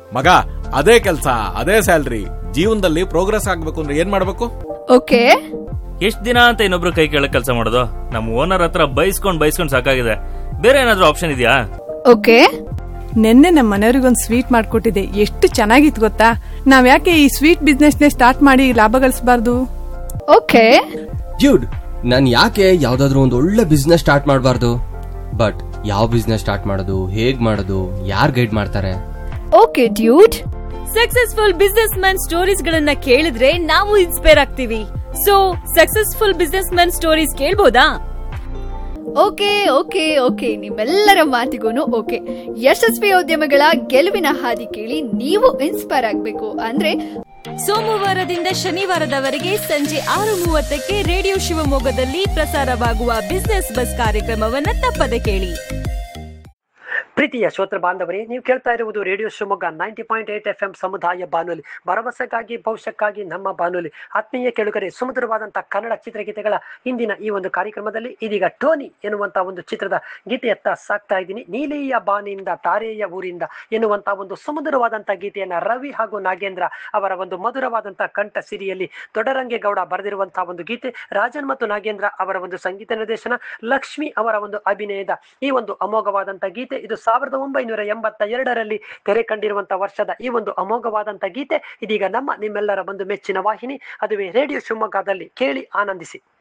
ಮಗ ಅದೇ ಕೆಲಸ ಅದೇ ಸ್ಯಾಲ್ರಿ ಜೀವನದಲ್ಲಿ ಪ್ರೋಗ್ರೆಸ್ ಆಗ್ಬೇಕು ಅಂದ್ರೆ ಏನ್ ಮಾಡ್ಬೇಕು ಓಕೆ ಎಷ್ಟ್ ದಿನ ಅಂತ ಇನ್ನೊಬ್ರು ಕೈ ಕೆಳಗ್ ಕೆಲಸ ಮಾಡೋದು ನಮ್ಮ ಓನರ್ ಹತ್ರ ಬೈಸ್ಕೊಂಡ್ ಬೈಸ್ಕೊಂಡ್ ಸಾಕಾಗಿದೆ ಬೇರೆ ಏನಾದ್ರೂ ಆಪ್ಷನ್ ಇದೆಯಾ ಓಕೆ ನಿನ್ನೆ ನಮ್ಮ ಮನೆಯವ್ರಿಗೊಂದು ಸ್ವೀಟ್ ಮಾಡ್ಕೊಟ್ಟಿದೆ ಎಷ್ಟು ಚೆನ್ನಾಗಿತ್ತು ಗೊತ್ತಾ ನಾವ್ ಯಾಕೆ ಈ ಸ್ವೀಟ್ ಬಿಸ್ನೆಸ್ನೇ ಸ್ಟಾರ್ಟ್ ಮಾಡಿ ಲಾಭ ಗಳಿಸಬಾರ್ದು ಓಕೆ ಡ್ಯೂಡ್ ನಾನು ಯಾಕೆ ಯಾವ್ದಾದ್ರು ಒಂದು ಒಳ್ಳೆ ಬಿಸ್ನೆಸ್ ಸ್ಟಾರ್ಟ್ ಮಾಡಬಾರ್ದು ಬಟ್ ಯಾವ ಬಿಸ್ನೆಸ್ ಸ್ಟಾರ್ಟ್ ಮಾಡೋದು ಹೇಗ್ ಮಾಡೋದು ಯಾರು ಗೈಡ್ ಮಾಡ್ತಾರೆ okay dude successful business man stories ಗಳನ್ನ ಕೇಳಿದ್ರೆ ನಾವು ಇನ್ಸ್ಪೈರ್ ಆಗ್ತೀವಿ so successful business man stories ಕೇಳ್ಬೋದಾ ಓಕೆ ಓಕೆ ಓಕೆ ನಿಮ್ಮೆಲ್ಲರ ಮಾತಿಗೂ ಓಕೆ ಯಶಸ್ವಿ ಉದ್ಯಮಗಳ ಗೆಲುವಿನ ಹಾದಿ ಕೇಳಿ ನೀವು ಇನ್ಸ್ಪೈರ್ ಆಗಬೇಕು ಅಂದ್ರೆ ಸೋಮವಾರದಿಂದ ಶನಿವಾರದವರೆಗೆ ಸಂಜೆ ಆರು ಮೂವತ್ತಕ್ಕೆ ರೇಡಿಯೋ ಶಿವಮೊಗ್ಗದಲ್ಲಿ ಪ್ರಸಾರವಾಗುವ ಬಿಸ್ನೆಸ್ ಬಸ್ ಕಾರ್ಯಕ್ರಮವನ್ನ ತಪ್ಪದೆ ಕೇಳಿ ಪ್ರೀತಿಯ ಶ್ರೋತೃ ಬಾಂಧವರೇ ನೀವು ಕೇಳ್ತಾ ಇರುವುದು radio Shivamogga ninety point eight F M ಸಮುದಾಯ ಬಾನುಲಿ ಭರವಸೆಗಾಗಿ ಭವಿಷ್ಯಕ್ಕಾಗಿ ನಮ್ಮ ಬಾನುಲಿ ಆತ್ಮೀಯ ಕೇಳುಗರೆ ಸುಮಧುರವಾದಂತಹ ಕನ್ನಡ ಚಿತ್ರಗೀತೆಗಳ ಇಂದಿನ ಈ ಒಂದು ಕಾರ್ಯಕ್ರಮದಲ್ಲಿ ಇದೀಗ ಟೋನಿ ಎನ್ನುವಂತ ಒಂದು ಚಿತ್ರದ ಗೀತೆಯತ್ತ ಸಾಕ್ತಾ ಇದ್ದೀನಿ ನೀಲಿಯ ಬಾನಿಯಿಂದ ತಾರೆಯ ಊರಿಂದ ಎನ್ನುವಂತ ಒಂದು ಸುಮಧುರವಾದಂತಹ ಗೀತೆಯನ್ನ ರವಿ ಹಾಗೂ ನಾಗೇಂದ್ರ ಅವರ ಒಂದು ಮಧುರವಾದಂತಹ ಕಂಠ ಸಿರಿಯಲ್ಲಿ ದೊಡ್ಡರಂಗೇಗೌಡ ಬರೆದಿರುವಂತಹ ಒಂದು ಗೀತೆ ರಾಜನ್ ಮತ್ತು ನಾಗೇಂದ್ರ ಅವರ ಒಂದು ಸಂಗೀತ ನಿರ್ದೇಶನ ಲಕ್ಷ್ಮಿ ಅವರ ಒಂದು ಅಭಿನಯದ ಈ ಒಂದು ಅಮೋಘವಾದಂತಹ ಗೀತೆ ಇದು ಸಾವಿರದ ಒಂಬೈನೂರ ಎಂಬತ್ತ ಎರಡರಲ್ಲಿ ತೆರೆ ಕಂಡಿರುವಂತಹ ವರ್ಷದ ಈ ಒಂದು ಅಮೋಘವಾದಂತಹ ಗೀತೆ ಇದೀಗ ನಮ್ಮ ನಿಮ್ಮೆಲ್ಲರ ಒಂದು ಮೆಚ್ಚಿನ ವಾಹಿನಿ ಅದುವೇ ರೇಡಿಯೋ ಶಿವಮೊಗ್ಗದಲ್ಲಿ ಕೇಳಿ ಆನಂದಿಸಿ